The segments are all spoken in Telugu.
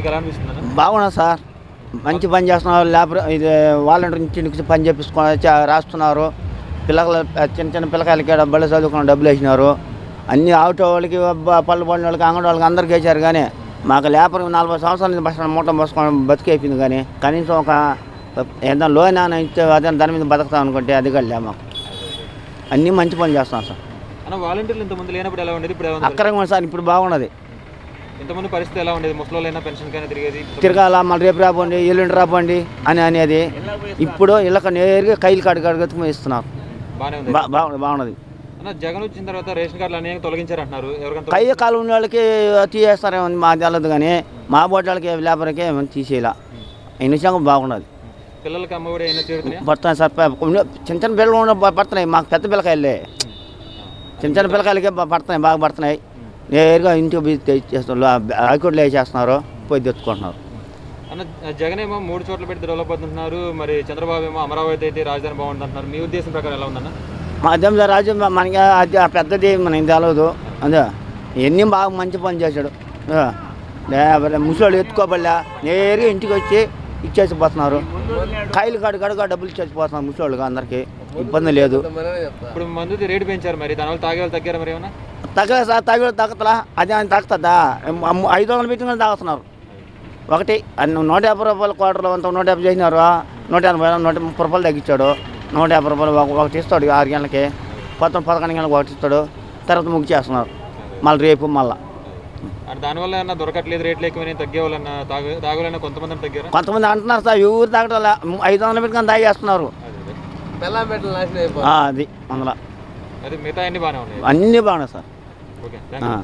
మీకు ఎలా అనిపిస్తుంది అన్న బాగున్నా సార్ మంచి పని చేస్తున్నారు లేబర్ ఇది వాలంటీర్ ఇంటికి పని చేపించుకొని చ- రాస్తున్నారు పిల్లల చిన్న చిన్న పిల్లకాయలకి ఈడ బళ్ళు చదువుకున్న డబ్బులు వేసినారు అన్ని ఆటో వాళ్ళకి బ- పళ్ళు పండు వాళ్ళకి అంగడి వాళ్ళకి అందరికి వేశారు కానీ మాకు లేబర్ నలభై సంవత్సరాల నుంచి బస్ మూట మోసుకొని బతికైపోయింది కానీ కనీసం ఒక ఏదైనా లోన్ అని ఇస్తే అదే దాని మీద బతుకుతాం అనుకుంటే అది కూడా లే మాకు అన్నీ మంచి పని చేస్తున్నాం సార్ అన్న వాలంటీర్లు ఇంతమంది లేనప్పుడు ఎలా ఉండేది ఇప్పుడు ఎలా ఉంది అక్కడే సార్ ఇప్పుడు బాగున్నది ఇంతమంది పరిస్థితి ఎలా ఉండేది ముసలోళ్ళైనా పెన్షన్ కానీ తిరిగేది తిరగాల మళ్ళీ రేపు రాబండి ఎల్లుండి రాబండి అని అనేది ఇప్పుడు ఇళ్ళక నేరుగా కైలు కాడు కాడుగతుకు ఇస్తున్నారు బాగానే ఉంది బా బాగుంది బాగున్నది అన్న జగన్ వచ్చిన తర్వాత రేషన్ కార్డులు అనేక తొలగించారు అంటున్నారు ఎవరికంత కై కాలు ఉన్న వాళ్ళకి తీసేస్తారేమో మా తెలదు కానీ మా బోట్ వాళ్ళకి లేబర్కి ఏమో తీసేయాల ఈ నిజంగా బాగున్నది పిల్లలకి అమ్మఒడి అయినా చేరుతున్నాయా పడుతున్నాయి సార్ ప- ఉన్న- చిన్న చిన్న పిల్లలు ఉన్న ప- పడుతున్నాయి మాకు పెద్ద పిల్లకాయలే చిన్న చిన్న పిల్లకాయలకే బ- పడుతున్నాయి బాగా పడుతున్నాయి నేరుగా ఇంటికి పోయి తెచ్చేస్తున్నారు హైకోర్టులో వేసేస్తున్నారు పోయి తెచ్చుకుంటున్నారు అన్న జగన్ ఏమో మూడు చోట్ల పెట్టి డెవలప్ అవుతుంటున్నారు మరి చంద్రబాబు ఏమో అమరావతి అయితే రాజధాని బాగుంటుంది అంటున్నారు మీ ఉద్దేశం ప్రకారం ఎలా ఉందన్న మా అద్దెం రాజు మనకి అది ఆ పెద్దది మనకి తెలియదు అదే ఎన్ని బాగా మంచి పని చేశాడు ఆ, లేకపోతే ముసలోళ్ళు ఎత్తుకోబల్లా నేరుగా ఇంటికి వచ్చి ఇచ్చేసి పోతున్నారు కాయలు కాడు కాడుగా డబ్బులు ఇచ్చేసి పోతున్నారు ముసలోళ్ళకి అందరికీ ఇబ్బంది లేదు ఇప్పుడు మందు రేటు పెంచారు మరి దానివల్ల తాగే వాళ్ళు తగ్గారు మరి ఏమన్నా తగ్గలే సార్ తగ్గ తగ్గతలా అది ఆయన తగ్గుతుందా అమ్మ- ఐదు వందలు పెట్టి తాగుతున్నారు ఒకటి అన్ని నూట యాభై రూపాయల క్వార్టర్లో అంత నూట యాభై చేసినారు నూట ఎనభై నూట ముప్పై రూపాయలు తగ్గించాడు నూట యాభై రూపాయలు ఒక- ఒకటి ఇస్తాడు ఆరు గంటలకి కొత్త పదకొండు గంటలకు ఒకటి ఇస్తాడు తర్వాత ముగ్గు చేస్తున్నారు మళ్ళీ రేపు మళ్ళీ అంటే దానివల్ల ఏమన్నా దొరకట్లేదు రేట్లు ఎక్కువైనా తగ్గే వాళ్ళన్నా తాగే తాగలైనా కొంతమంది తగ్గారా కొంతమంది అంటున్నారు సార్ ఎవరు తాగటం ఐదు వందలు పెట్టుకొని తాగేస్తున్నారు అదే అదే. ఆ, అది అందులో అది మిగతా అన్ని బాగానే ఉన్నాయి అన్నీ బాగున్నాయి sir okay thank ah. You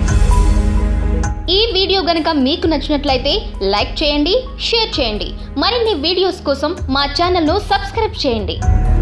ఈ వీడియో గనుక మీకు నచ్చినట్లయితే లైక్ చేయండి షేర్ చేయండి మరిన్ని వీడియోస్ కోసం మా ఛానల్ను సబ్స్క్రైబ్ చేయండి